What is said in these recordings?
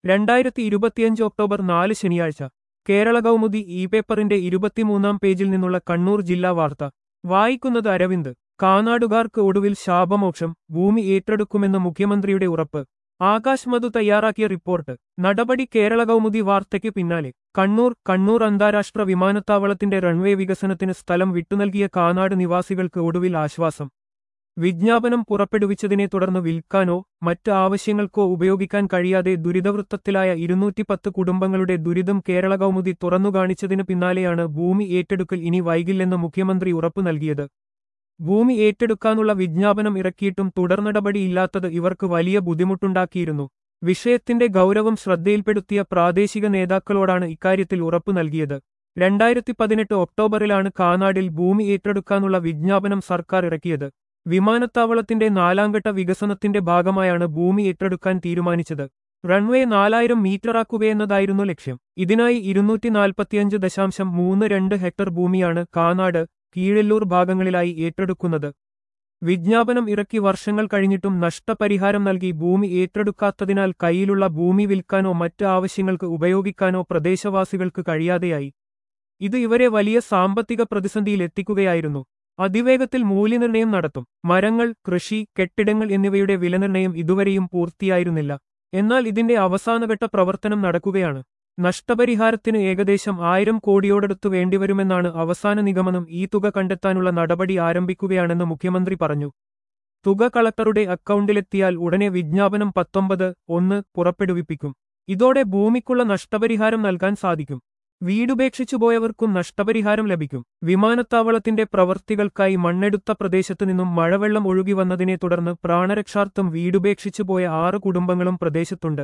രണ്ടായിരത്തി ഇരുപത്തിയഞ്ച് ഒക്ടോബർ നാല് ശനിയാഴ്ച കേരള കൗമുദി ഇ പേപ്പറിന്റെ ഇരുപത്തിമൂന്നാം പേജിൽ നിന്നുള്ള കണ്ണൂർ ജില്ലാ വാർത്ത വായിക്കുന്നത് അരവിന്ദ് കാനാടുകാർക്ക് ഒടുവിൽ ശാപമോക്ഷം ഭൂമി ഏറ്റെടുക്കുമെന്ന് മുഖ്യമന്ത്രിയുടെ ഉറപ്പ് ആകാശ് മധു തയ്യാറാക്കിയ റിപ്പോർട്ട് നടപടി കേരള കൗമുദി വാർത്തയ്ക്ക് പിന്നാലെ കണ്ണൂർ കണ്ണൂർ അന്താരാഷ്ട്ര വിമാനത്താവളത്തിന്റെ റൺവേ വികസനത്തിന് സ്ഥലം വിട്ടുനൽകിയ കാനാട് നിവാസികൾക്ക് ഒടുവിൽ ആശ്വാസം വിജ്ഞാപനം പുറപ്പെടുവിച്ചതിനെ തുടർന്ന് വിൽക്കാനോ മറ്റ് ആവശ്യങ്ങൾക്കോ ഉപയോഗിക്കാൻ കഴിയാതെ ദുരിതവൃത്തത്തിലായ ഇരുന്നൂറ്റിപ്പത്ത് കുടുംബങ്ങളുടെ ദുരിതം കേരള കൗമുദി തുറന്നുകാണിച്ചതിനു പിന്നാലെയാണ് ഭൂമി ഏറ്റെടുക്കൽ ഇനി വൈകില്ലെന്ന് മുഖ്യമന്ത്രി ഉറപ്പു നൽകിയത് ഭൂമി ഏറ്റെടുക്കാനുള്ള വിജ്ഞാപനം ഇറക്കിയിട്ടും തുടർനടപടിയില്ലാത്തത് ഇവർക്ക് വലിയ ബുദ്ധിമുട്ടുണ്ടാക്കിയിരുന്നു വിഷയത്തിന്റെ ഗൗരവം ശ്രദ്ധയിൽപ്പെടുത്തിയ പ്രാദേശിക നേതാക്കളോടാണ് ഇക്കാര്യത്തിൽ ഉറപ്പു നൽകിയത് രണ്ടായിരത്തി പതിനെട്ട് ഒക്ടോബറിലാണ് കാനാടിൽ ഭൂമി ഏറ്റെടുക്കാനുള്ള വിജ്ഞാപനം സർക്കാർ ഇറക്കിയത് വിമാനത്താവളത്തിന്റെ നാലാംഘട്ട വികസനത്തിന്റെ ഭാഗമായാണ് ഭൂമി ഏറ്റെടുക്കാൻ തീരുമാനിച്ചത് റൺവേ നാലായിരം മീറ്ററാക്കുകയെന്നതായിരുന്നു ലക്ഷ്യം ഇതിനായി ഇരുന്നൂറ്റി നാൽപ്പത്തിയഞ്ച് ദശാംശം മൂന്ന് രണ്ട് ഹെക്ടർ ഭൂമിയാണ് കാനാട് കീഴല്ലൂർ ഭാഗങ്ങളിലായി ഏറ്റെടുക്കുന്നത് വിജ്ഞാപനം ഇറക്കി വർഷങ്ങൾ കഴിഞ്ഞിട്ടും നഷ്ടപരിഹാരം നൽകി ഭൂമി ഏറ്റെടുക്കാത്തതിനാൽ കയ്യിലുള്ള ഭൂമി വിൽക്കാനോ മറ്റ് ആവശ്യങ്ങൾക്ക് ഉപയോഗിക്കാനോ പ്രദേശവാസികൾക്ക് കഴിയാതെയായി ഇത് ഇവരെ വലിയ സാമ്പത്തിക പ്രതിസന്ധിയിലെത്തിക്കുകയായിരുന്നു അതിവേഗത്തിൽ മൂല്യനിർണ്ണയം നടത്തും മരങ്ങൾ കൃഷി കെട്ടിടങ്ങൾ എന്നിവയുടെ വിലനിർണ്ണയം ഇതുവരെയും പൂർത്തിയായിരുന്നില്ല എന്നാൽ ഇതിന്റെ അവസാനഘട്ട പ്രവർത്തനം നടക്കുകയാണ് നഷ്ടപരിഹാരത്തിന് ഏകദേശം ആയിരം കോടിയോടടുത്തു വേണ്ടിവരുമെന്നാണ് അവസാന നിഗമനം ഈ തുക കണ്ടെത്താനുള്ള നടപടി ആരംഭിക്കുകയാണെന്ന് മുഖ്യമന്ത്രി പറഞ്ഞു തുക കളക്ടറുടെ അക്കൗണ്ടിലെത്തിയാൽ ഉടനെ വിജ്ഞാപനം പത്തൊമ്പത് ഒന്ന് പുറപ്പെടുവിപ്പിക്കും ഇതോടെ ഭൂമിക്കുള്ള നഷ്ടപരിഹാരം നൽകാൻ സാധിക്കും വീടുപേക്ഷിച്ചുപോയവർക്കും നഷ്ടപരിഹാരം ലഭിക്കും വിമാനത്താവളത്തിന്റെ പ്രവർത്തികൾക്കായി മണ്ണെടുത്ത പ്രദേശത്തു നിന്നും മഴവെള്ളം ഒഴുകി വന്നതിനെ തുടർന്ന് പ്രാണരക്ഷാർത്ഥം വീടുപേക്ഷിച്ചുപോയ ആറ് കുടുംബങ്ങളും പ്രദേശത്തുണ്ട്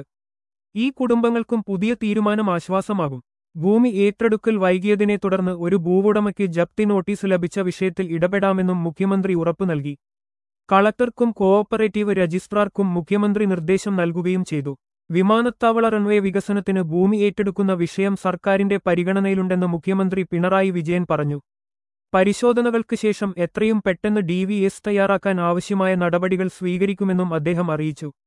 ഈ കുടുംബങ്ങൾക്കും പുതിയ തീരുമാനം ആശ്വാസമാകും ഭൂമി ഏറ്റെടുക്കൽ വൈകിയതിനെ തുടർന്ന് ഒരു ഭൂവുടമയ്ക്ക് ജപ്തി നോട്ടീസ് ലഭിച്ച വിഷയത്തിൽ ഇടപെടാമെന്നും മുഖ്യമന്ത്രി ഉറപ്പു നൽകി കളക്ടർക്കും കോഓപ്പറേറ്റീവ് രജിസ്ട്രാർക്കും മുഖ്യമന്ത്രി നിർദ്ദേശം നൽകുകയും ചെയ്തു വിമാനത്താവള റൺവേ വികസനത്തിന് ഭൂമി ഏറ്റെടുക്കുന്ന വിഷയം സർക്കാരിന്റെ പരിഗണനയിലുണ്ടെന്ന് മുഖ്യമന്ത്രി പിണറായി വിജയൻ പറഞ്ഞു പരിശോധനകൾക്ക് ശേഷം എത്രയും പെട്ടെന്ന് ഡി വി എസ് തയ്യാറാക്കാൻ ആവശ്യമായ നടപടികൾ സ്വീകരിക്കുമെന്നും അദ്ദേഹം അറിയിച്ചു